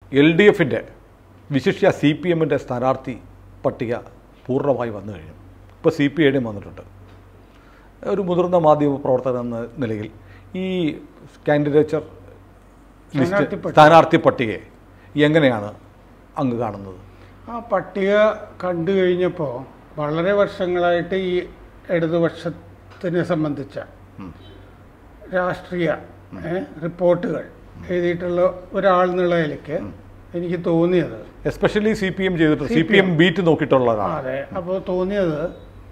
L D എഫിൻ്റെ വിശിഷ്യ C P എമ്മിൻ്റെ സ്ഥാനാർത്ഥി പട്ടിക പൂർണ്ണമായി വന്നു കഴിഞ്ഞു ഇപ്പോൾ സി പി ഐയുടെയും വന്നിട്ടുണ്ട് ഒരു മുതിർന്ന മാധ്യമ പ്രവർത്തകൻ എന്ന നിലയിൽ ഈ കാൻഡിഡേച്ചർ ലിസ്റ്റ് സ്ഥാനാർത്ഥി പട്ടിക. സ്ഥാനാർത്ഥി പട്ടികയെ എങ്ങനെയാണ് അങ്ങ് കാണുന്നത് ആ പട്ടിക കണ്ടു കഴിഞ്ഞപ്പോൾ വളരെ വർഷങ്ങളായിട്ട് ഈ ഇടതുപക്ഷത്തിനെ സംബന്ധിച്ച രാഷ്ട്രീയ ഏ, റിപ്പോർട്ടുകൾ എഴുതിയിട്ടുള്ള ഒരാൾ എന്നുള്ള നിലയ്ക്ക് എനിക്ക് തോന്നിയത് എസ്പെഷ്യലി സി പി എം ചെയ്തിട്ട് സി പി എം ബീറ്റ് നോക്കിയിട്ടുള്ളതാണ് അതെ അപ്പോൾ തോന്നിയത്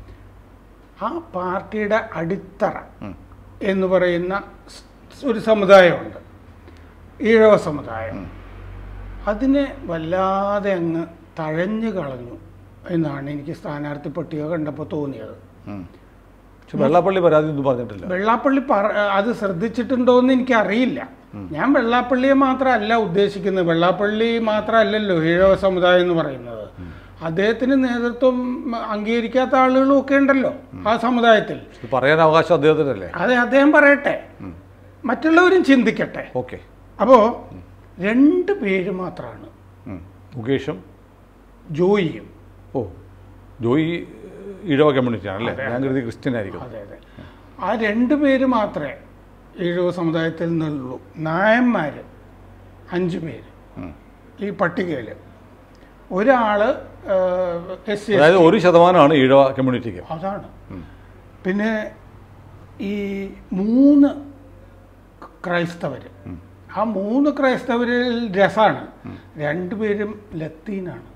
ആ പാർട്ടിയുടെ അടിത്തറ എന്ന് പറയുന്ന സ് ഒരു സമുദായമുണ്ട് ഈഴവ സമുദായം അതിനെ വല്ലാതെ അങ്ങ് തഴഞ്ഞു കളഞ്ഞു എന്നാണ് എനിക്ക് സ്ഥാനാർത്ഥി പട്ടിക കണ്ടപ്പോൾ തോന്നിയത് പക്ഷെ വെള്ളാപ്പള്ളി പരാതി ഒന്നും പറഞ്ഞിട്ടില്ല വെള്ളാപ്പള്ളി പറ അത് ശ്രദ്ധിച്ചിട്ടുണ്ടോ എന്ന് എനിക്കറിയില്ല ഞാൻ വെള്ളാപ്പള്ളിയെ മാത്രമല്ല ഉദ്ദേശിക്കുന്നത് വെള്ളാപ്പള്ളി മാത്രമല്ലല്ലോ ഈഴവ സമുദായം എന്ന് പറയുന്നത് അദ്ദേഹത്തിന് നേതൃത്വം അംഗീകരിക്കാത്ത ആളുകളും ഒക്കെ ഉണ്ടല്ലോ ആ സമുദായത്തിൽ ഇത് പറയാൻ അവകാശം അദ്ദേഹത്തിനല്ലേ അത് അദ്ദേഹം പറയട്ടെ മറ്റുള്ളവരും ചിന്തിക്കട്ടെ ഓക്കെ അപ്പോൾ രണ്ട് പേര് മാത്രമാണ് മുകേഷും ജോയിയും ഓ ജോയി ഈഴവ കമ്മ്യൂണിറ്റിയാണ് അല്ലേ ഞാൻ കരുതി ക്രിസ്ത്യൻ ആയിരിക്കും അതെ അതെ ആ രണ്ട് പേര് മാത്രമേ ഈഴവ സമുദായത്തിൽ നിന്നുള്ളൂ നായന്മാർ അഞ്ച് പേര് ഈ പട്ടികയിൽ ഒരാള് എസ് സി അതായത് ഒരു ശതമാനമാണ് ഈഴവ കമ്മ്യൂണിറ്റിക്ക് അതാണ് പിന്നെ ഈ മൂന്ന് ക്രൈസ്തവര് ആ മൂന്ന് ക്രൈസ്തവരിൽ രസമാണ് രണ്ടുപേരും ലത്തീനാണ്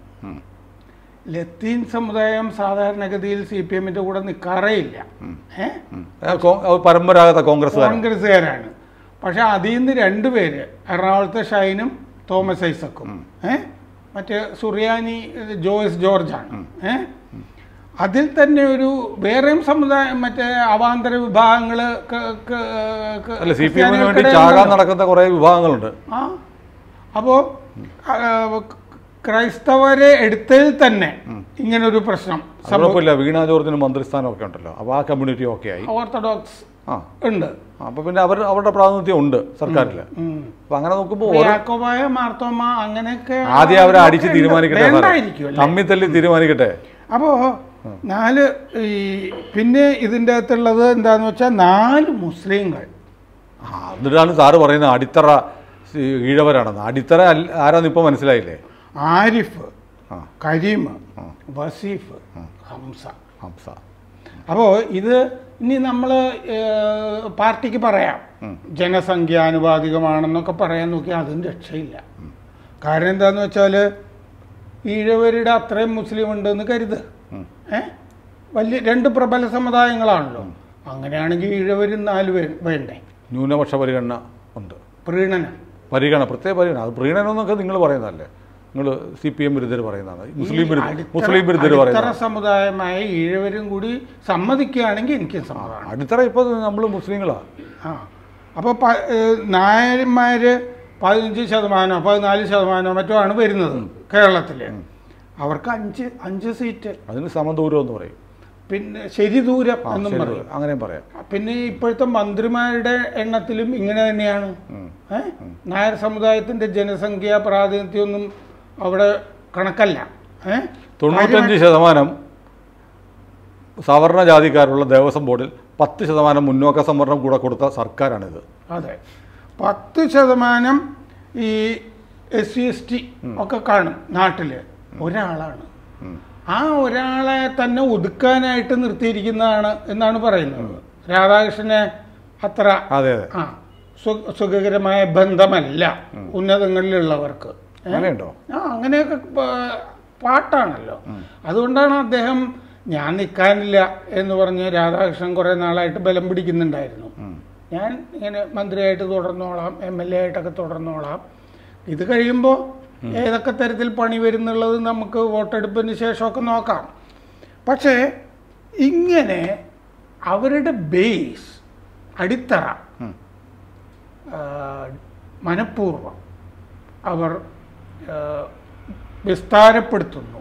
ലത്തീൻ സമുദായം സാധാരണഗതിയിൽ സി പി എമ്മിന്റെ കൂടെ നിൽക്കാറേ ഇല്ല ഏ ആ, കോ- ആ, പരമ്പരാഗത കോൺഗ്രസ്സുകാരാണ് കോൺഗ്രസ്സുകാരാണ് പക്ഷെ അതിൽ നിന്ന് രണ്ടുപേര് എറണാകുളത്തെ ഷൈനും തോമസ് ഐസക്കും ഏ മറ്റേ സുറിയാനി ഏഹ്, ജോയ്സ് ജോർജാണ് ഏ അതിൽ തന്നെ ഒരു വേറെയും സമുദായം മറ്റേ അവാന്തര വിഭാഗങ്ങള് ക- ക- ക- അല്ല സി പി എമ്മിന് വേണ്ടി ക്രിസ്ത്യാനികൾക്കിടയിൽ ചാകാൻ ഉണ്ടല്ലോ. നടക്കുന്ന കുറേ വിഭാഗങ്ങളുണ്ട് ആ അപ്പോ ആ, ക്രൈസ്തവരെ എടുത്തതിൽ തന്നെ ഇങ്ങനൊരു പ്രശ്നം സംഭവ- കുഴപ്പമില്ല വീണ ജോർജിന് മന്ത്രിസ്ഥാനം ഒക്കെ ഉണ്ടല്ലോ അപ്പോൾ ആ കമ്മ്യൂണിറ്റി ഒക്കെ ആയി ഓർത്തഡോക്സ് ആ ഉണ്ട് അപ്പോൾ പിന്നെ അവർ അവരുടെ പ്രാതിനിധ്യം ഉണ്ട് സർക്കാരിൽ ഉം. അപ്പോൾ അങ്ങനെ നോക്കുമ്പോൾ ഇപ്പൊ ഓരോ യാക്കോബായ മാർത്തോമ അങ്ങനെയൊക്കെ ആദ്യം അവരെ അടിച്ച് ഉണ്ട്. തീരുമാനിക്കട്ടെ സാറേ. വേണ്ടായിരിക്കും അല്ലേ? തമ്മിൽ തല്ലി തീരുമാനിക്കട്ടെ അപ്പോ നാല് ഈ പിന്നെ ഇതിൻ്റെ അകത്തുള്ളത് എന്താന്ന് വെച്ചാൽ നാല് മുസ്ലിങ്ങൾ ആ എന്നിട്ടാണ് സാറ് പറയുന്നത് അടിത്തറ ഈ ഈഴവരാണെന്ന് അടിത്തറ അല്ല- ആരാന്ന് ഇപ്പോൾ മനസ്സിലായില്ലേ ആരിഫ് ആ കരീം വസീഫ് ഹംസ ഹംസ അപ്പോൾ ഇത് ഇനി നമ്മൾ പാർട്ടിക്ക് പറയാം ജനസംഖ്യാനുപാതികമാണെന്നൊക്കെ പറയാൻ നോക്കിയാൽ അതും രക്ഷയില്ല കാരണം എന്താന്ന് വെച്ചാൽ ഈഴവരുടെ അത്രയും മുസ്ലിം ഉണ്ടെന്ന് കരുത് ഏ വലിയ രണ്ട് പ്രബല സമുദായങ്ങളാണല്ലോ അങ്ങനെയാണെങ്കിൽ ഈഴവരും നാല് പേര് വേണ്ടേ ന്യൂനപക്ഷ പരിഗണന ഉണ്ട് പ്രീണനം പരിഗണന പ്രത്യേക പരിഗണന അത് പ്രീണനം എന്നൊക്കെ നിങ്ങൾ പറയുന്നതല്ലേ നിങ്ങൾ സി പി എം വിരുദ്ധർ പറയുന്നതാണ് മുസ്ലിം വിരുദ്ധ അടിത്തറ- മുസ്ലിം വിരുദ്ധർ അടിത്തറ പറയുന്നത് സമുദായമായ ഈഴവരും കൂടി സമ്മതിക്കുകയാണെങ്കിൽ എനിക്കും സമ്മതമാണ് അടിത്തറ ഇപ്പോൾ നമ്മൾ മുസ്ലിങ്ങളാണ് ആ അപ്പോൾ പ നായന്മാർ പതിനഞ്ച് ശതമാനമോ പതിനാല് ശതമാനമോ മറ്റോ ആണ് വരുന്നത് കേരളത്തിൽ അവർക്ക് അഞ്ച് അഞ്ച് സീറ്റ് അതിന് സമദൂരം എന്ന് പറയും പിന്നെ ശരി ദൂരം ആ, എന്നും ശരി, പറയും അങ്ങനെയും പറയാം പിന്നെ ഇപ്പോഴത്തെ മന്ത്രിമാരുടെ എണ്ണത്തിലും ഇങ്ങനെ തന്നെയാണ് ഏ? നായർ സമുദായത്തിന്റെ ജനസംഖ്യാ പ്രാതിനിധ്യമൊന്നും അവിടെ കണക്കല്ല ഏ? തൊണ്ണൂറ്റഞ്ച് ശതമാനം സവർണ ജാതിക്കാരുള്ള ദേവസ്വം ബോർഡിൽ പത്ത് ശതമാനം മുന്നോക്ക സംവരണം കൂടെ കൊടുത്ത സർക്കാരാണിത് അതെ പത്ത് ശതമാനം ഈ എസ് സി എസ് ടി ഒക്കെ കാണും നാട്ടില് ഒരാളാണ് ആ ഒരാളെ തന്നെ ഒതുക്കാനായിട്ട് നിർത്തിയിരിക്കുന്നതാണ് എന്നാണ് പറയുന്നത് രാധാകൃഷ്ണനെ അത്ര അതെ അതെ ആ സു- സുഖകരമായ ബന്ധമല്ല ഉന്നതങ്ങളിലുള്ളവർക്ക് ഏ? അങ്ങനെയുണ്ടോ ആ അങ്ങനെയൊക്കെ പ- പാട്ടാണല്ലോ അതുകൊണ്ടാണ് അദ്ദേഹം ഞാൻ നിൽക്കാനില്ല എന്ന് പറഞ്ഞ് രാധാകൃഷ്ണൻ കുറേ നാളായിട്ട് ബലം പിടിക്കുന്നുണ്ടായിരുന്നു ഞാൻ ഇങ്ങനെ മന്ത്രിയായിട്ട് തുടർന്നോളാം എം എൽ എ ആയിട്ടൊക്കെ തുടർന്നോളാം ഇത് കഴിയുമ്പോൾ ഏതൊക്കെ തരത്തിൽ പണി വരുന്നുള്ളത് നമുക്ക് വോട്ടെടുപ്പിന് ശേഷമൊക്കെ നോക്കാം പക്ഷേ ഇങ്ങനെ അവരുടെ ബേസ് അടിത്തറ ആ, മനഃപൂർവ്വം അവർ ആ, വിസ്താരപ്പെടുത്തുന്നു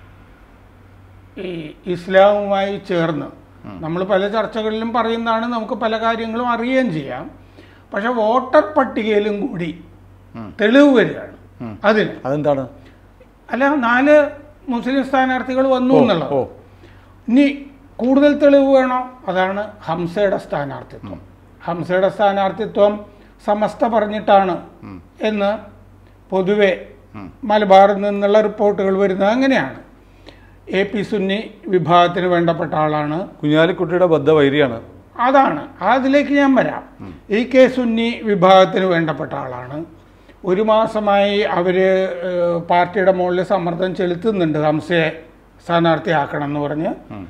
ഈ ഇസ്ലാമുമായി ചേർന്ന് നമ്മൾ പല ചർച്ചകളിലും പറയുന്നതാണ് നമുക്ക് പല കാര്യങ്ങളും അറിയുകയും ചെയ്യാം പക്ഷെ വോട്ടർ പട്ടികയിലും കൂടി തെളിവ് വരികയാണ് അതിന് അതെന്താണ് അല്ല നാല് മുസ്ലിം സ്ഥാനാർത്ഥികൾ വന്നു ഓ, എന്നുള്ളത് ഓ ഇനി കൂടുതൽ തെളിവ് വേണോ അതാണ് ഹംസയുടെ സ്ഥാനാർത്ഥിത്വം ഹംസയുടെ സ്ഥാനാർത്ഥിത്വം സമസ്ത പറഞ്ഞിട്ടാണ് എന്ന് പൊതുവെ മലബാറിൽ നിന്നുള്ള റിപ്പോർട്ടുകൾ വരുന്നത് അങ്ങനെയാണ് എ പി സുന്നി വിഭാഗത്തിന് വേണ്ടപ്പെട്ട ആളാണ് കുഞ്ഞാലിക്കുട്ടിയുടെ ബദ്ധവൈരിയാണ് അതാണ് അതിലേക്ക് ഞാൻ വരാം ഇ കെ സുന്നി വിഭാഗത്തിന് വേണ്ടപ്പെട്ട ആളാണ് ഒരു മാസമായി അവർ പാർട്ടിയുടെ മുകളിൽ സമ്മർദ്ദം ചെലുത്തുന്നുണ്ട് ഹംസയെ സ്ഥാനാർത്ഥിയാക്കണം എന്ന് പറഞ്ഞ്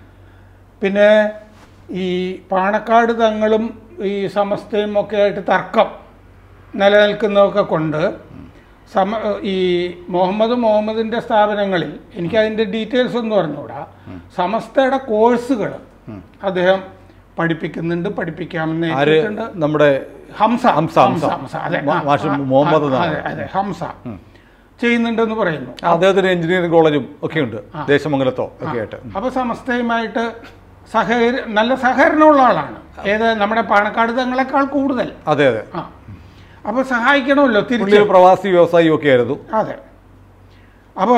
പിന്നെ ഈ പാണക്കാട് തങ്ങളും ഈ സമസ്തയും ഒക്കെ ആയിട്ട് തർക്കം നിലനിൽക്കുന്നതൊക്കെ കൊണ്ട് സമ ഈ മുഹമ്മദ് മുഹമ്മദിൻ്റെ സ്ഥാപനങ്ങളിൽ എനിക്ക് അതിൻ്റെ ഡീറ്റെയിൽസ് ഒന്നും അറിഞ്ഞുകൂടാ സമസ്തയുടെ കോഴ്സുകൾ അദ്ദേഹം പഠിപ്പിക്കുന്നുണ്ട് പഠിപ്പിക്കാമെന്ന് ആര് ഏറ്റിട്ടുണ്ട് നമ്മുടെ ഹംസ ഹംസ, ഹംസ. അതെ മാ- മാഷ് ആ, മുഹമ്മദ് ആ, എന്നാണ്. അതെ അതെ ഹംസ ചെയ്യുന്നുണ്ടെന്ന് പറയുന്നു അദ്ദേഹത്തിന് എഞ്ചിനീയറിംഗ് കോളേജും ഒക്കെ ഉണ്ട് ദേശമംഗലത്തോ ഒക്കെ ആയിട്ട് അപ്പൊ സമസ്തയുമായിട്ട് സഹകരി നല്ല സഹകരണമുള്ള ആളാണ് ഏത് നമ്മുടെ പാണക്കാട് തങ്ങളെക്കാൾ കൂടുതൽ അതെ അതെ ആ അപ്പൊ സഹായിക്കണമല്ലോ പുള്ളി തിരിച്ച് ഒരു പ്രവാസി വ്യവസായി ഒക്കെ ആയിരുന്നു അതെ അപ്പോൾ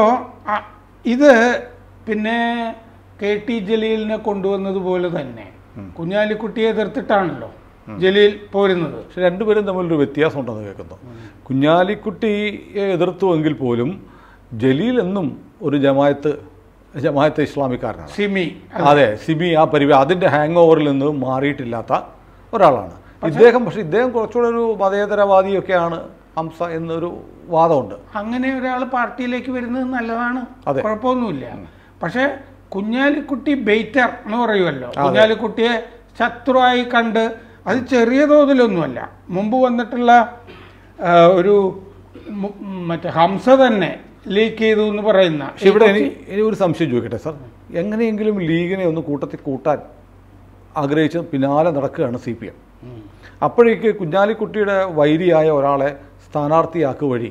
ഇത് പിന്നെ കെ ടി ജലീലിനെ കൊണ്ടുവന്നതുപോലെ തന്നെ കുഞ്ഞാലിക്കുട്ടിയെ എതിർത്തിട്ടാണല്ലോ ജലീൽ പോരുന്നത് പക്ഷെ രണ്ടുപേരും തമ്മിലൊരു വ്യത്യാസം ഉണ്ടെന്ന് കേൾക്കുന്നു കുഞ്ഞാലിക്കുട്ടിയെ എതിർത്തുവെങ്കിൽ പോലും ജലീൽ എന്നും ഒരു ജമായത്ത് ജമായത്ത് ഇസ്ലാമിക്കാരനാണ് സിമി അതെ സിബി ആ പരിവി അതിന്റെ ഹാങ് ഓവറിൽ നിന്ന് മാറിയിട്ടില്ലാത്ത ഒരാളാണ് ഇദ്ദേഹം പക്ഷെ ഇദ്ദേഹം കുറച്ചുകൂടെ ഒരു മതേതരവാദിയൊക്കെയാണ് ഹംസ എന്നൊരു വാദമുണ്ട് അങ്ങനെ ഒരാൾ പാർട്ടിയിലേക്ക് വരുന്നത് നല്ലതാണ് അതെ. കുഴപ്പമൊന്നുമില്ല പക്ഷേ കുഞ്ഞാലിക്കുട്ടി ബെയ്റ്റർ എന്ന് പറയുമല്ലോ കുഞ്ഞാലിക്കുട്ടിയെ ശത്രുവായി കണ്ട് അത് ചെറിയ തോതിലൊന്നുമല്ല മുമ്പ് വന്നിട്ടുള്ള ആ, ഒരു മു- മറ്റേ ഹംസ തന്നെ ലീക്ക് ചെയ്തു എന്ന് പറയുന്ന പക്ഷെ ഇവിടെ ഇനി ഇനി ഒരു സംശയം ചോദിക്കട്ടെ സാർ എങ്ങനെയെങ്കിലും ലീഗിനെ ഒന്ന് കൂട്ടത്തിൽ കൂട്ടാൻ ആഗ്രഹിച്ച് പിന്നാലെ നടക്കുകയാണ് സി പി എം അപ്പോഴേക്ക് കുഞ്ഞാലിക്കുട്ടിയുടെ വൈരിയായ ഒരാളെ സ്ഥാനാർത്ഥിയാക്കുക വഴി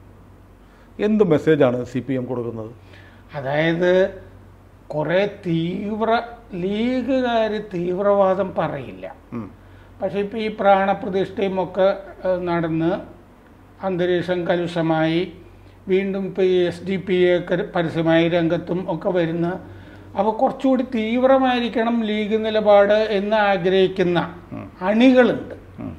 എന്ത് മെസ്സേജാണ് സി പി എം കൊടുക്കുന്നത് അതായത് കുറേ തീവ്ര ലീഗുകാർ തീവ്രവാദം പറയില്ല ഉം. പക്ഷേ ഇപ്പോൾ ഈ പ്രാണപ്രതിഷ്ഠയും ഒക്കെ ഏഹ്, നടന്ന് അന്തരീക്ഷം കലുഷമായി വീണ്ടും ഇപ്പോൾ ഈ എസ് ഡി പി എ പരസ്യമായി രംഗത്തും ഒക്കെ വരുന്ന അപ്പോൾ കുറച്ചുകൂടി തീവ്രമായിരിക്കണം ലീഗ് നിലപാട് എന്ന് ആഗ്രഹിക്കുന്ന അണികളുണ്ട്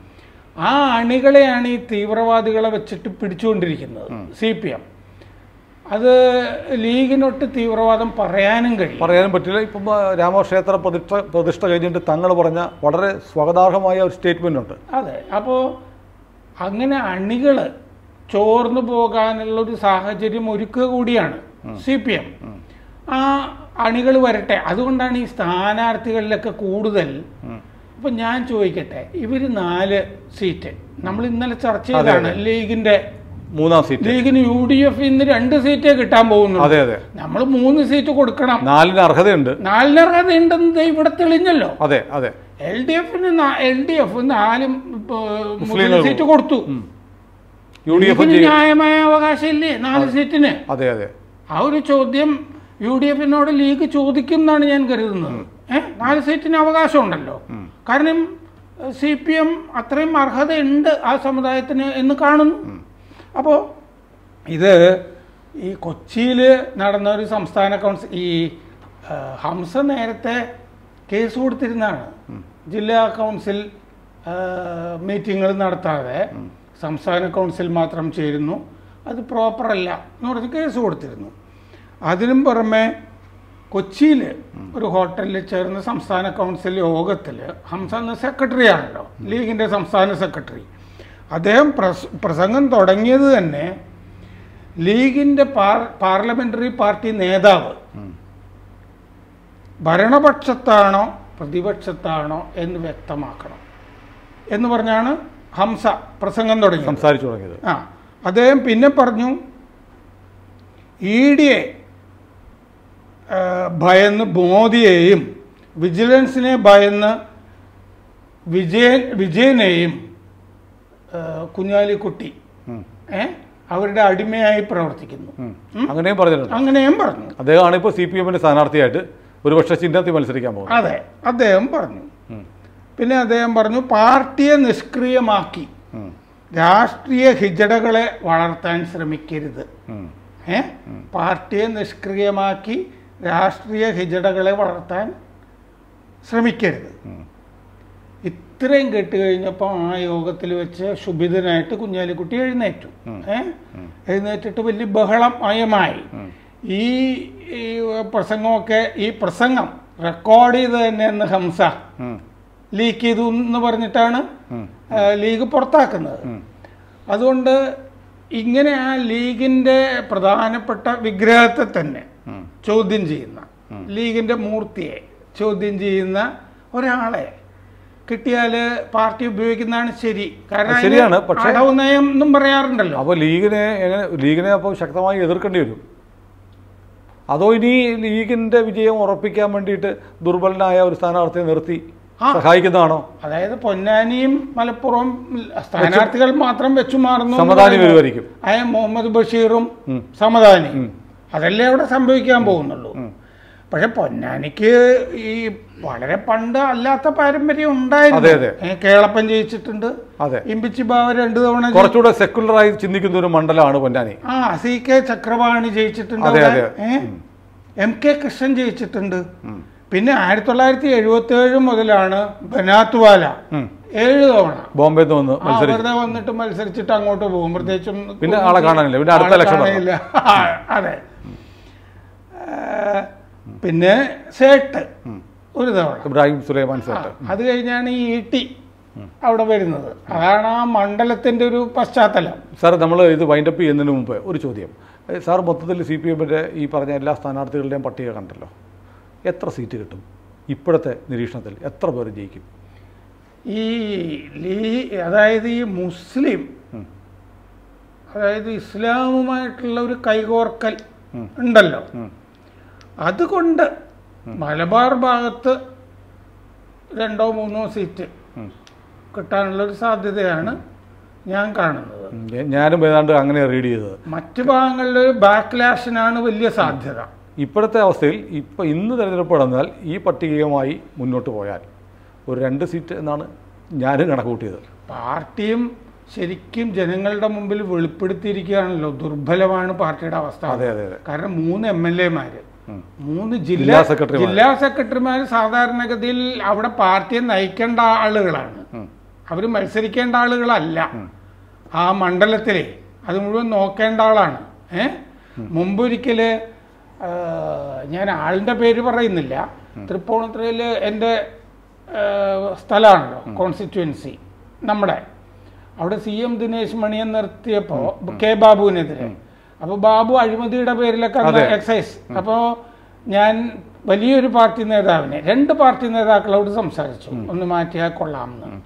ആ അണികളെയാണ് ഈ തീവ്രവാദികളെ വെച്ചിട്ട് പിടിച്ചുകൊണ്ടിരിക്കുന്നത് സി പി എം അത് ലീഗിനൊട്ട് തീവ്രവാദം പറയാനും കഴിയും പറയാനും പറ്റില്ല ഇപ്പം ആ, രാമക്ഷേത്ര പ്രതിഷ്ഠ പ്രതിഷ്ഠ കഴിഞ്ഞിട്ട് തങ്ങൾ പറഞ്ഞ വളരെ സ്വാഗതാർഹമായ ഒരു സ്റ്റേറ്റ്മെന്റ് ഉണ്ട് അതെ അപ്പോൾ അങ്ങനെ അണികൾ ചോർന്നു പോകാനുള്ള ഒരു സാഹചര്യം ഒരുക്കുക കൂടിയാണ് സി പി എം ആ അണികൾ വരട്ടെ അതുകൊണ്ടാണ് ഈ സ്ഥാനാർത്ഥികളിലൊക്കെ കൂടുതൽ ഇപ്പൊ ഞാൻ ചോദിക്കട്ടെ ഇവര് നാല് സീറ്റ് നമ്മൾ ഇന്നലെ ചർച്ച ചെയ്താണ് ലീഗിന്റെ മൂന്നാം സീറ്റ് ലീഗിന് യു ഡി എഫ് ഇന്ന് രണ്ട് സീറ്റേ കിട്ടാൻ പോകുന്നു അതെ അതെ നമ്മൾ മൂന്ന് സീറ്റ് കൊടുക്കണം നാലിന് അർഹതയുണ്ട് നാലിനർഹത ഉണ്ടെന്ന് ഇവിടെ തെളിഞ്ഞല്ലോ അതെ അതെ എൽ ഡി എഫിന് എൽ ഡി എഫ് നാലും ഇപ്പൊ മുസ്ലിം മുസ്ലിങ്ങൾ സീറ്റ് കൊടുത്തു യു ഡി എഫ് ഇതിന് ന്യായമായ അവകാശം ഇല്ലേ നാല് സീറ്റിന് അതെ അതെ ആ ഒരു ചോദ്യം യു ഡി എഫിനോട് ലീഗ് ചോദിക്കും എന്നാണ് ഞാൻ കരുതുന്നത് ഏഹ് നാല് സീറ്റിന് അവകാശമുണ്ടല്ലോ കാരണം സി പി എം അത്രയും അർഹതയുണ്ട് ആ സമുദായത്തിന് എന്ന് കാണുന്നു അപ്പോൾ ഇത് ഈ കൊച്ചിയിൽ നടന്ന ഒരു സംസ്ഥാന കൗൺസിൽ ഈ ആ, ഹംസ നേരത്തെ കേസ് കൊടുത്തിരുന്നതാണ് ജില്ലാ കൗൺസിൽ മീറ്റിങ്ങുകൾ നടത്താതെ സംസ്ഥാന കൗൺസിൽ മാത്രം ചേരുന്നു അത് പ്രോപ്പറല്ല എന്ന് പറഞ്ഞ് കേസ് കൊടുത്തിരുന്നു അതിനും പുറമെ കൊച്ചിയിൽ ഒരു ഹോട്ടലിൽ ചേർന്ന സംസ്ഥാന കൗൺസിൽ യോഗത്തിൽ ഹംസ എന്ന സെക്രട്ടറി ആണല്ലോ ലീഗിൻ്റെ സംസ്ഥാന സെക്രട്ടറി അദ്ദേഹം പ്രസ- പ്രസംഗം തുടങ്ങിയത് തന്നെ ലീഗിൻ്റെ പാർ പാർലമെന്ററി പാർട്ടി നേതാവ് ഭരണപക്ഷത്താണോ പ്രതിപക്ഷത്താണോ എന്ന് വ്യക്തമാക്കണം എന്ന് പറഞ്ഞാണ് ഹംസ പ്രസംഗം തുടങ്ങിയത് സംസാരിച്ചു തുടങ്ങിയത് ആ അദ്ദേഹം പിന്നെ പറഞ്ഞു ഇ ഡിയെ ഭയന്ന് മോദിയെയും വിജിലൻസിനെ ഭയന്ന് വിജയൻ വിജയനെയും ആ, കുഞ്ഞാലിക്കുട്ടി ഉം. ഏ അവരുടെ അടിമയായി പ്രവർത്തിക്കുന്നു ഉം. അങ്ങനെയും പറഞ്ഞിട്ടുണ്ട് അങ്ങനെയും പറഞ്ഞു അദ്ദേഹമാണ് ഇപ്പോൾ സി പി എമ്മിന്റെ സ്ഥാനാർത്ഥിയായിട്ട് ഒരുപക്ഷെ ചിഹ്നത്തിൽ മത്സരിക്കാൻ പോകുന്നത് അതെ അദ്ദേഹം പറഞ്ഞു ഉം. പിന്നെ അദ്ദേഹം പറഞ്ഞു പാർട്ടിയെ നിഷ്ക്രിയമാക്കി ഉം. രാഷ്ട്രീയ ഹിജടകളെ വളർത്താൻ ശ്രമിക്കരുത് ഉം. ഏ പാർട്ടിയെ നിഷ്ക്രിയമാക്കി രാഷ്ട്രീയ ഹിജടകളെ വളർത്താൻ ശ്രമിക്കരുത് ഉം. ഇത്രയും കേട്ട് കഴിഞ്ഞപ്പോൾ ആ യോഗത്തിൽ വെച്ച് ശുഭിതനായിട്ട് കുഞ്ഞാലിക്കുട്ടി എഴുന്നേറ്റു ഏ എഴുന്നേറ്റിട്ട് വലിയ ബഹളം മയമായി ഈ ഈ പ്രസംഗമൊക്കെ ഈ പ്രസംഗം റെക്കോർഡ് ചെയ്ത് തന്നെ എന്ന് ഹംസ ഉം. ലീക്ക് ചെയ്തു എന്ന് പറഞ്ഞിട്ടാണ് ഉം. ആ, ലീഗ് പുറത്താക്കുന്നത് ഉം. അതുകൊണ്ട് ഇങ്ങനെ ആ ലീഗിന്റെ പ്രധാനപ്പെട്ട വിഗ്രഹത്തെ തന്നെ ഉം. ചോദ്യം ചെയ്യുന്ന ലീഗിന്റെ മൂർത്തിയെ ചോദ്യം ചെയ്യുന്ന ഒരാളെ കിട്ടിയാല് പാർട്ടി ഉപയോഗിക്കുന്നതാണ് ശരി കാരണം അത് ശരിയാണ്, അതിന് പക്ഷേ- അടവ് നയം എന്നും പറയാറുണ്ടല്ലോ അപ്പോൾ ലീഗിനെ എങ്ങനെ ലീഗിനെ അപ്പോൾ ശക്തമായി എതിർക്കേണ്ടി വരും അതോ ഇനി ലീഗിന്റെ വിജയം ഉറപ്പിക്കാൻ വേണ്ടിയിട്ട് ദുർബലനായ ഒരു സ്ഥാനാർത്ഥിയെ നിർത്തി ആ. സഹായിക്കുന്നതാണോ അതായത് പൊന്നാനിയും മലപ്പുറവും സ്ഥാനാർത്ഥികൾ മാത്രം വെച്ചു മാറുന്നു എന്ന് സമദാനി പറയുമ്പോൾ വരുമായിരിക്കും. അയ മുഹമ്മദ് ബഷീറും ഉം. സമദാനി ഉം. അതല്ലേ അവിടെ സംഭവിക്കാൻ പോകുന്നുള്ളൂ ഉം. പക്ഷെ പൊന്നാനിക്ക് ഈ വളരെ പണ്ട് അല്ലാത്ത പാരമ്പര്യം അതെ, ഉണ്ടായിരുന്നു അതെ. ഏ, കേളപ്പൻ ജയിച്ചിട്ടുണ്ട് അതെ ഇമ്പിച്ചി ബാവ രണ്ടു തവണ ജയി- കുറച്ചുകൂടെ സെക്കുലറായി ചിന്തിക്കുന്ന ഒരു മണ്ഡലമാണ് പൊന്നാനി ആ സി കെ ചക്രപാണി ജയിച്ചിട്ടുണ്ട് അതെ, അവിടെ. അതെ. ഏ? എം കെ കൃഷ്ണൻ ജയിച്ചിട്ടുണ്ട് ഉം. പിന്നെ ആയിരത്തി തൊള്ളായിരത്തി എഴുപത്തി ഏഴ് മുതലാണ് ബനാത്തുവാല ഉം. ഏഴ് തവണ ബോംബെ നിന്ന് വന്ന് ആ, മത്സരിച്ചു വെറുതെ വന്നിട്ട് മത്സരിച്ചിട്ട് അങ്ങോട്ട് പോകും പ്രത്യേകിച്ചും പിന്നെ ആളെ കാണാനില്ല. പിന്നെ അടുത്ത ആളെ election വരണം. കാണില്ല. ആ, അതെ ആ, പിന്നെ സേട്ട് ഒരു തവണ ഇബ്രാഹിം സുലൈമാൻ ആ, സേട്ട് അത് കഴിഞ്ഞാണ് ഈ ഈട്ടി അവിടെ വരുന്നത് അതാണ് ആ മണ്ഡലത്തിന്റെ ഒരു പശ്ചാത്തലം സാർ നമ്മൾ ഇത് വൈൻഡപ്പ് ചെയ്യുന്നതിന് മുമ്പ് ഒരു ചോദ്യം ഏ, സാർ മൊത്തത്തിൽ സി പി എമ്മിൻ്റെ ഈ പറഞ്ഞ എല്ലാ സ്ഥാനാർത്ഥികളുടെയും പട്ടിക കണ്ടല്ലോ എത്ര സീറ്റ് കിട്ടും ഇപ്പോഴത്തെ നിരീക്ഷണത്തിൽ എത്ര പേര് ജയിക്കും ഈ ലീ അതായത് ഈ മുസ്ലിം ഉം. അതായത് ഇസ്ലാമുമായിട്ടുള്ള ഒരു കൈകോർക്കൽ ഉം. ഉണ്ടല്ലോ ഉം. അതുകൊണ്ട് മലബാർ ഭാഗത്ത് രണ്ടോ മൂന്നോ സീറ്റ് ഉം. കിട്ടാനുള്ള ഒരു സാധ്യതയാണ് ഞാൻ കാണുന്നത് ഉം. ഞാ- ഞാനും ഏതാണ്ട് അങ്ങനെ റീഡ് ചെയ്തത് മറ്റു ഭാഗങ്ങളിൽ ഒരു ബാക്ക്ലാഷിനാണ് വലിയ സാധ്യത ഇപ്പോഴത്തെ അവസ്ഥയിൽ ഇപ്പോൾ ഇന്ന് തിരഞ്ഞെടുപ്പ് നടന്നാൽ ഈ പട്ടികയുമായി മുന്നോട്ട് പോയാൽ ഒരു രണ്ട് സീറ്റ് എന്നാണ് ഞാനും കണക്ക് കൂട്ടിയത് പാർട്ടിയും ശരിക്കും ജനങ്ങളുടെ മുമ്പിൽ വെളിപ്പെടുത്തിയിരിക്കുകയാണല്ലോ ദുർബലമാണ് പാർട്ടിയുടെ അവസ്ഥ അതെ അതെ അതെ കാരണം മൂന്ന് എം എൽ എമാര് ഉം. മൂന്ന് ജില്ലാ ജില്ലാ സെക്രട്ടറിമാര്. ജില്ലാ സെക്രട്ടറിമാർ സാധാരണഗതിയിൽ അവിടെ പാർട്ടിയെ നയിക്കേണ്ട ആളുകളാണ് ഉം. അവർ മത്സരിക്കേണ്ട ആളുകളല്ല ആ മണ്ഡലത്തിലെ അത് മുഴുവൻ നോക്കേണ്ട ആളാണ് ഏ മുമ്പൊരിക്കല് ആ, ഞാൻ ആളിന്റെ പേര് പറയുന്നില്ല തൃപ്പൂണിത്തുറയിൽ എൻ്റെ സ്ഥലമാണല്ലോ കോൺസ്റ്റിറ്റ്യുവൻസി നമ്മുടെ അവിടെ സി എം ദിനേശ് മണിയെ നിർത്തിയപ്പോൾ കെ ബാബുവിനെതിരെ അപ്പോൾ ബാബു അഴിമതിയുടെ പേരിലൊക്കെ അന്ന് അതെ. എക്സൈസ് അപ്പോൾ ഞാൻ വലിയൊരു പാർട്ടി നേതാവിനെ രണ്ട് പാർട്ടി നേതാക്കളോട് സംസാരിച്ചു ഒന്ന് മാറ്റിയാൽ കൊള്ളാമെന്ന്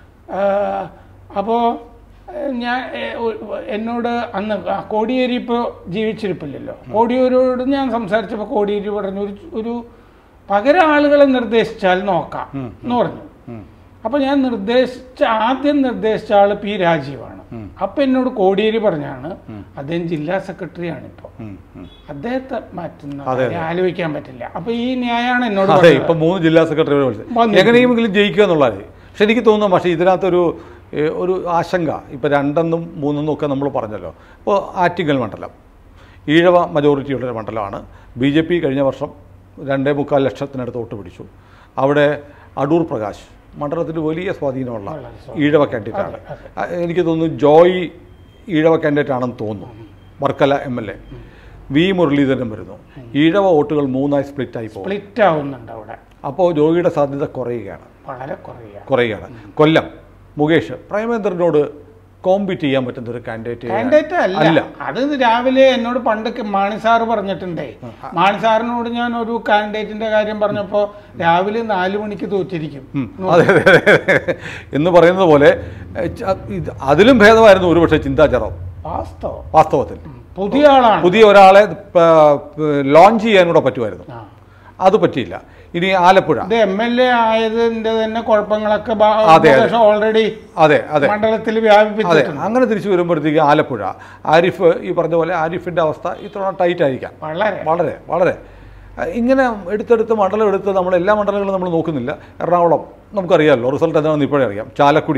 അപ്പോൾ ഞാൻ ഏ, ഒ- എന്നോട് അന്ന് ആ, കോടിയേരി ഇപ്പോൾ ജീവിച്ചിരിപ്പില്ലല്ലോ കോടിയേരിയോട് ഞാൻ സംസാരിച്ചപ്പോൾ കോടിയേരി പറഞ്ഞു ഒരു ഒരു പകരം ആളുകളെ നിർദ്ദേശിച്ചാൽ നോക്കാം എന്ന് പറഞ്ഞു ഉം. അപ്പോൾ ഞാൻ നിർദ്ദേശിച്ച ആദ്യം നിർദ്ദേശിച്ച ആൾ പി രാജീവാണ് അപ്പം എന്നോട് കോടിയേരി പറഞ്ഞാണ് അദ്ദേഹം ജില്ലാ സെക്രട്ടറിയാണ് ഇപ്പോൾ ഉം. ഉം. അദ്ദേഹത്തെ മാറ്റുന്ന അതെ, കാര്യം ആലോചിക്കാൻ പറ്റില്ല അപ്പൊ ഈ ന്യായമാണ് എന്നോട് അതെ പറഞ്ഞത്. ഇപ്പൊ മൂന്ന് ജില്ലാ സെക്രട്ടറിമാർ വിളിച്ചത് വന്നിട്ടുണ്ട്. എങ്ങനെയെങ്കിലും ജയിക്കുക എന്നുള്ളത് പക്ഷെ എനിക്ക് തോന്നുന്നു പക്ഷേ ഇതിനകത്തൊരു ഏ, ഒരു ആശങ്ക ഇപ്പം രണ്ടെന്നും മൂന്നെന്നും ഒക്കെ നമ്മൾ പറഞ്ഞല്ലോ ഇപ്പോൾ ആറ്റിങ്ങൽ മണ്ഡലം ഈഴവ മജോറിറ്റിയുള്ള ഒരു മണ്ഡലമാണ് ബി ജെ പി കഴിഞ്ഞ വർഷം രണ്ടേ മുക്കാൽ ലക്ഷത്തിനടുത്ത് വോട്ട് പിടിച്ചു അവിടെ അടൂർ പ്രകാശ് മണ്ഡലത്തിൽ വലിയ സ്വാധീനമുള്ള വളരെ ഈഴവ കാൻഡിഡേറ്റാണ് എനിക്ക് തോന്നുന്നു ജോയ് ഈഴവ കാൻഡിഡേറ്റ് ആണെന്ന് തോന്നുന്നു Varkala M L A V Muraleedharan വരുന്നു ഈഴവ വോട്ടുകൾ മൂന്നായി സ്പ്ലിറ്റായി പോകും സ്പ്ലിറ്റ് ആവുന്നുണ്ട് അവിടെ അപ്പോൾ ജോയിയുടെ സാധ്യത കുറയുകയാണ് വളരെ കുറയുക കുറയുകയാണ് കൊല്ലം മുകേഷ് പ്രേമേന്ദ്രനോട് കോമ്പീറ്റ് ചെയ്യാൻ പറ്റുന്ന ഒരു കാൻഡിഡേറ്റ് കാൻഡിഡേറ്റ് അല്ല അല്ല അത് രാവിലെ എന്നോട് പണ്ട് ക- മാണി സാറ് പറഞ്ഞിട്ടുണ്ടേ മാണി സാറിനോട് ഞാൻ ഒരു കാൻഡിഡേറ്റിന്റെ കാര്യം പറഞ്ഞപ്പോ രാവിലെ നാലു മണിക്ക് തോറ്റിരിക്കും ഉം. അതെ അതെ അതെ. എന്ന് പറയുന്നത് പോലെ എ, ച- ഇത് അതിലും ഭേദമായിരുന്നു ഒരുപക്ഷെ ചിന്താചരം വാസ്തവം വാസ്തവത്തിൽ പുതിയ ആളാണ് പുതിയ ഒരാളെ ലോഞ്ച് ചെയ്യാനൂടെ പറ്റുമായിരുന്നു ആ. അത് പറ്റിയില്ല ഇനി ആലപ്പുഴ ഇത് എം എൽ എ ആയതിന്റെ തന്നെ കുഴപ്പങ്ങളൊക്കെ അതെ, അതെ. ഓൾറെഡി അതെ അതെ മണ്ഡലത്തിൽ അതെ വ്യാപിപ്പിച്ചിട്ടുണ്ട് അങ്ങനെ തിരിച്ചു വരുമ്പോഴത്തേക്ക് ആലപ്പുഴ ആരിഫ് ഈ പറഞ്ഞ പോലെ ആരിഫിന്റെ അവസ്ഥ ഇത്തവണ ടൈറ്റ് ആയിരിക്കാം വളരെ വളരെ വളരെ അഹ് ഇങ്ങനെ എടുത്തെടുത്ത് മണ്ഡലം എടുത്ത് നമ്മൾ എല്ലാ മണ്ഡലങ്ങളും നമ്മൾ നോക്കുന്നില്ല എറണാകുളം നമുക്കറിയാമല്ലോ റിസൾട്ട് എന്താണെന്ന് ഇപ്പോഴേ അറിയാം ചാലക്കുടി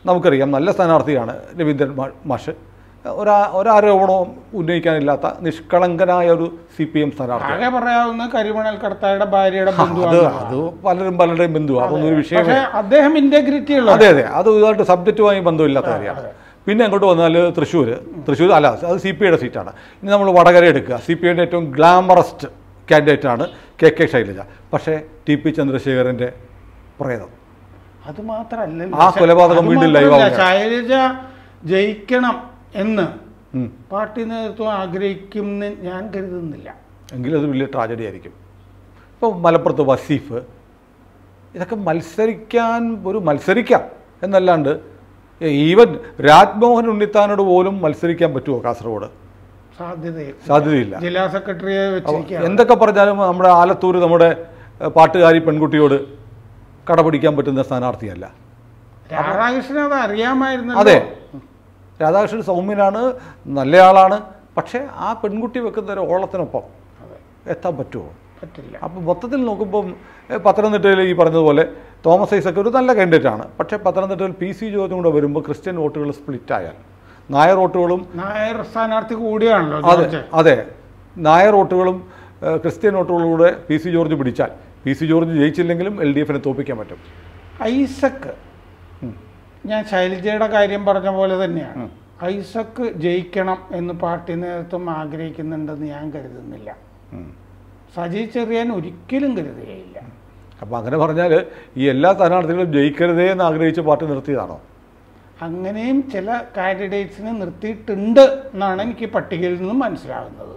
നമുക്കറിയാം നല്ല സ്ഥാനാർത്ഥിയാണ് രവീന്ദ്രൻ മാ- മാഷ് ഒരാ ഒരാരോപണവും ഉന്നയിക്കാനില്ലാത്ത നിഷ്കളങ്കനായ ഒരു സി പി എം സ്ഥാനാർത്ഥി ആകെ പറയാവുന്ന കരിമണൽ കടത്തായുടെ ഭാര്യയുടെ അത് ബന്ധുവാണ് അത് പലരും പലരുടെയും ബന്ധുവാണ് അതൊന്നും ഒരു വിഷയമേ പക്ഷെ അദ്ദേഹം ഇന്റഗ്രിറ്റി ഉള്ള അതെ അതെ അത് ഇതായിട്ട് സബ്ജക്റ്റുമായി ബന്ധമില്ലാത്ത കാര്യമാണ് പിന്നെ അങ്ങോട്ട് വന്നാൽ തൃശ്ശൂർ തൃശ്ശൂർ അല്ല അത് സി പി ഐയുടെ സീറ്റാണ് ഇനി നമ്മൾ വടകര എടുക്കുക സി പി ഐയുടെ ഏറ്റവും ഗ്ലാമറസ്റ്റ് കാൻഡിഡേറ്റാണ് കെ കെ ശൈലജ പക്ഷേ ടി പി ചന്ദ്രശേഖരൻ്റെ പ്രേതം അത് മാത്രല്ല ആ കൊലപാതകം വീണ്ടും live ആവുകയാണ്. ശൈലജ ജയിക്കണം എന്ന് ഉം. പാർട്ടി നേതൃത്വം ആഗ്രഹിക്കുമെന്ന് ഞാൻ കരുതുന്നില്ല എങ്കിലും അത് വലിയ ട്രാജഡി ആയിരിക്കും ഇപ്പോൾ മലപ്പുറത്ത് വസീഫ് ഇതൊക്കെ മത്സരിക്കാൻ ഒരു മത്സരിക്കാം എന്നല്ലാണ്ട് ഈവൻ രാജ്മോഹൻ ഉണ്ണിത്താനോട് പോലും മത്സരിക്കാൻ പറ്റുമോ കാസർഗോഡ് സാധ്യതയില്ല സാധ്യതയില്ല ജില്ലാ സെക്രട്ടറിയെ വെച്ചിരിക്കുകയാണ് എന്തൊക്കെ പറഞ്ഞാലും നമ്മുടെ ആലത്തൂർ നമ്മുടെ ഏഹ്, പാട്ടുകാരി പെൺകുട്ടിയോട് കടപിടിക്കാൻ പറ്റുന്ന സ്ഥാനാർത്ഥിയല്ല രാധാകൃഷ്ണൻ അത് അറിയാമായിരുന്നു അതെ രാധാകൃഷ്ണൻ സൗമ്യനാണ് നല്ലയാളാണ് പക്ഷേ ആ പെൺകുട്ടി വെക്കുന്ന ഒരു ഓളത്തിനൊപ്പം എത്താൻ പറ്റുമോ പറ്റില്ല അപ്പോൾ മൊത്തത്തിൽ നോക്കുമ്പം ഏഹ്, പത്തനംതിട്ടയിൽ ഈ പറഞ്ഞതുപോലെ തോമസ് ഐസക്ക് ഒരു നല്ല കാൻഡിഡേറ്റ് ആണ് പക്ഷേ പത്തനംതിട്ടയിൽ പി സി ജോർജും കൂടെ വരുമ്പോൾ ക്രിസ്ത്യൻ വോട്ടുകൾ സ്പ്ലിറ്റ് ആയാൽ നായർ വോട്ടുകളും നായർ സ്ഥാനാർത്ഥി കൂടിയാണല്ലോ അതെ ജോർജ് അതെ നായർ വോട്ടുകളും ഏഹ്, ക്രിസ്ത്യൻ വോട്ടുകളും കൂടെ പി സി ജോർജ് പിടിച്ചാൽ പി സി ജോർജ് ജയിച്ചില്ലെങ്കിലും എൽ ഡി എഫിനെ തോൽപ്പിക്കാൻ പറ്റും ഐസക്ക് ഞാൻ ശൈലജയുടെ കാര്യം പറഞ്ഞ പോലെ തന്നെയാണ് ഐസക്ക് ജയിക്കണം എന്ന് പാർട്ടി നേതൃത്വം ആഗ്രഹിക്കുന്നുണ്ടെന്ന് ഞാൻ കരുതുന്നില്ല സജി ചെറിയാൻ ഒരിക്കലും കരുതുകയില്ല അപ്പോൾ അങ്ങനെ പറഞ്ഞാൽ ഈ എല്ലാ സ്ഥാനാർത്ഥികളും ജയിക്കരുതേ എന്ന് ആഗ്രഹിച്ച് പാർട്ടി നിർത്തിയതാണോ അങ്ങനെയും ചില കാൻഡിഡേറ്റ്സിനെ നിർത്തിയിട്ടുണ്ട് എന്നാണ് എനിക്ക് പട്ടികയിൽ നിന്നും മനസ്സിലാകുന്നത്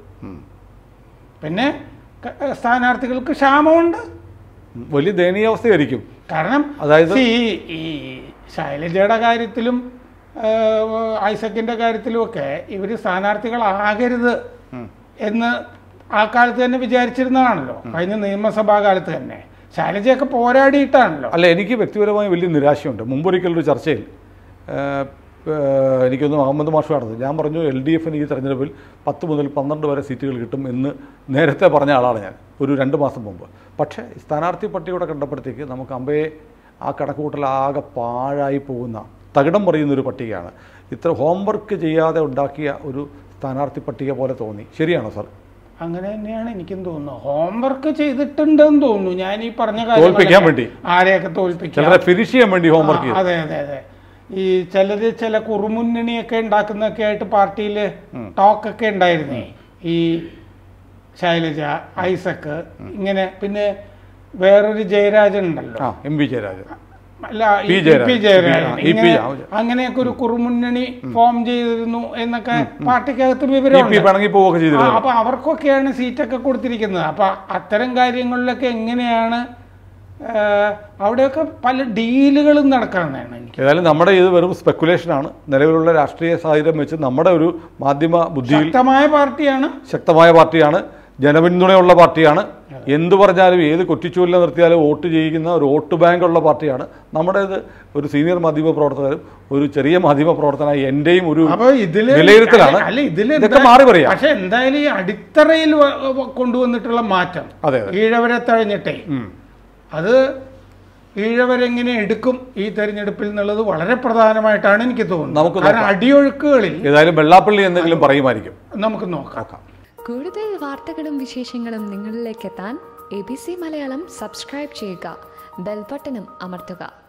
പിന്നെ ക- സ്ഥാനാർത്ഥികൾക്ക് ക്ഷാമമുണ്ട് ഉം. വലിയ ദയനീയാവസ്ഥയായിരിക്കും കാരണം അതായത് see, ഈ ശൈലജയുടെ കാര്യത്തിലും ഏഹ്, ഐസക്കിന്റെ കാര്യത്തിലും ഒക്കെ ഇവർ സ്ഥാനാർത്ഥികളാകരുത് എന്ന് ആ കാലത്ത് തന്നെ വിചാരിച്ചിരുന്നതാണല്ലോ കഴിഞ്ഞ നിയമസഭാ കാലത്ത് തന്നെ ശൈലജയൊക്കെ പോരാടിയിട്ടാണല്ലോ അല്ല എനിക്ക് വ്യക്തിപരമായി വലിയ നിരാശയുണ്ട് മുമ്പൊരിക്കലൊരു ചർച്ചയിൽ ഏഹ്, ഏഹ്, എനിക്കൊന്ന് മുഹമ്മദ് മാഷ് നടന്നത് ഞാൻ പറഞ്ഞു എൽ ഡി എഫിന് ഈ തെരഞ്ഞെടുപ്പിൽ പത്ത് മുതൽ പന്ത്രണ്ട് വരെ സീറ്റുകൾ കിട്ടും എന്ന് നേരത്തെ പറഞ്ഞ ആളാണ് ഞാൻ ഒരു രണ്ട് മാസം മുമ്പ് പക്ഷേ സ്ഥാനാർത്ഥി പട്ടികയുടെ കണ്ടപ്പോഴത്തേക്ക് നമുക്ക് അമ്പയെ ആ കണക്കുകൂട്ടൽ ആകെ പാഴായി പോകുന്ന തകിടം പറയുന്ന ഒരു പട്ടികയാണ് ഇത്ര ഹോംവർക്ക് ചെയ്യാതെ ഉണ്ടാക്കിയ ഒരു സ്ഥാനാർത്ഥി പട്ടിക പോലെ തോന്നി ശരിയാണോ സാർ അങ്ങനെ തന്നെയാണ് എനിക്കും തോന്നുന്നത് ഹോംവർക്ക് ചെയ്തിട്ടുണ്ടെന്ന് തോന്നുന്നു ഞാൻ ഈ പറഞ്ഞ തോൽപ്പിക്കാൻ വേണ്ടി. ആരെയൊക്കെ തോൽപ്പിക്കാൻ ചിലരെ ഫിനിഷ് ചെയ്യാൻ വേണ്ടി ഹോംവർക്ക് ആ, ചെയ്തു അതെ അതെ അതെ ഈ ചിലര് ചില കുറുമുന്നണിയൊക്കെ ഉണ്ടാക്കുന്നൊക്കെ ആയിട്ട് പാർട്ടിയിൽ ടോക്കൊക്കെ ഉണ്ടായിരുന്നേ ഈ ശൈലജ ഐസക്ക് ഇങ്ങനെ പിന്നെ വേറൊരു ജയരാജൻ ഉണ്ടല്ലോ ആ എം വി ജയരാജൻ അല്ല പി ഈ ജയരാജൻ. പി ജയരാജൻ ആ, ഈ പി ഇങ്ങനെ ജയ- അങ്ങനെയൊക്കെ ഒരു കുറുമുന്നണി ഫോം ചെയ്തിരുന്നു എന്നൊക്കെ പാർട്ടിക്കകത്ത് ഇ പി വിവരമുണ്ട് പിണങ്ങി പോവുകയൊക്കെ ആ, ചെയ്തിരുന്നു അപ്പൊ അവർക്കൊക്കെയാണ് സീറ്റൊക്കെ കൊടുത്തിരിക്കുന്നത് അപ്പൊ അത്തരം കാര്യങ്ങളിലൊക്കെ എങ്ങനെയാണ് ആ, അവിടെയൊക്കെ പല ഡീലുകളും നടക്കാമെന്നാണ് എനിക്ക് ഏതായാലും നമ്മുടെ ഇത് വെറും സ്പെക്കുലേഷനാണ് നിലവിലുള്ള രാഷ്ട്രീയ സാഹചര്യം വെച്ച് നമ്മുടെ ഒരു മാധ്യമ ബുദ്ധിയിൽ ശക്തമായ പാർട്ടിയാണ് ശക്തമായ പാർട്ടിയാണ് ജനപിന്തുണയുള്ള പാർട്ടിയാണ് എന്തു പറഞ്ഞാലും ഏത് കൊറ്റിച്ചൂരിലെ നിർത്തിയാലും വോട്ട് ചെയ്യിക്കുന്ന ഒരു വോട്ട് ബാങ്കുള്ള പാർട്ടിയാണ് നമ്മുടേത് ഒരു സീനിയർ മാധ്യമ പ്രവർത്തകരും ഒരു ചെറിയ മാധ്യമ പ്രവർത്തകനായ എൻ്റെയും ഒരു അപ്പൊ ഇതില് വിലയിരുത്തലാണ് അല്ല, അല്ല ഇതില് ഇതൊക്കെ എന്താ- മാറി പറയാം പക്ഷെ എന്തായാലും ഈ അടിത്തറയിൽ വ- വ- കൊണ്ടുവന്നിട്ടുള്ള മാറ്റം അതെ അതെ ഈഴവരെ തഴഞ്ഞിട്ടേ ഉം. അത് ഈഴവരെങ്ങനെ എടുക്കും ഈ തെരഞ്ഞെടുപ്പിൽ എന്നുള്ളത് വളരെ പ്രധാനമായിട്ടാണ് എനിക്ക് തോന്നുന്നത് നമുക്ക് കാരണം അടിയൊഴുക്കുകളിൽ ഏതായാലും വെള്ളാപ്പള്ളി എന്തെങ്കിലും പറയുമായിരിക്കും നമുക്ക് നോക്കാം നോക്കാം കൂടുതൽ വാർത്തകളും വിശേഷങ്ങളും നിങ്ങളിലേക്ക് എത്താൻ A B C Malayalam subscribe ചെയ്യുക ബെൽബട്ടനും അമർത്തുക